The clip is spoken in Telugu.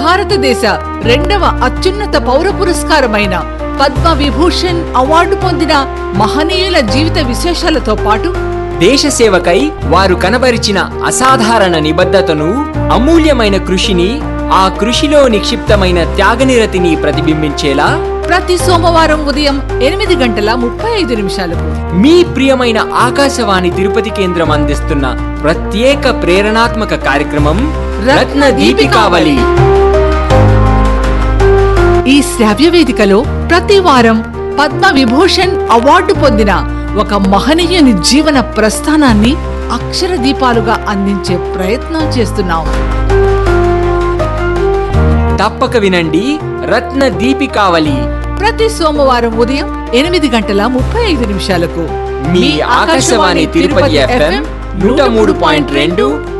భారతదేశ రెండవ అత్యున్నత పౌర పురస్కారమైన పద్మ విభూషణ్ అవార్డు పొందిన మహనీయుల జీవిత విశేషాలతో పాటు దేశ సేవకై వారు కనబరిచిన అసాధారణ నిబద్ధతను అమూల్యమైన కృషిని ఆ కృషిలో నిక్షిప్తమైన త్యాగనిరతిని ప్రతిబింబించేలా ప్రతి సోమవారం ఉదయం ఎనిమిది గంటల ముప్పై ఐదు నిమిషాలకు మీ ప్రియమైన ఆకాశవాణి తిరుపతి కేంద్రం అందిస్తున్న ప్రత్యేక ప్రేరణాత్మక కార్యక్రమం రత్న దీపికావళి ఈ శ్రావ్య వేదికలో ప్రతి వారం పద్మ విభూషణ్ అవార్డు పొందిన ఒక మహనీయుని జీవన ప్రస్థానాన్ని అక్షర దీపాలుగా అందించే ప్రయత్నం చేస్తున్నాం తప్పక వినండి రత్న దీపికావళి ప్రతి సోమవారం ఉదయం ఎనిమిది గంటల ముప్పై ఐదు నిమిషాలకు మీ ఆకాశవాణి తిరుపతి ఎఫ్ఎం నూట మూడు పాయింట్ రెండు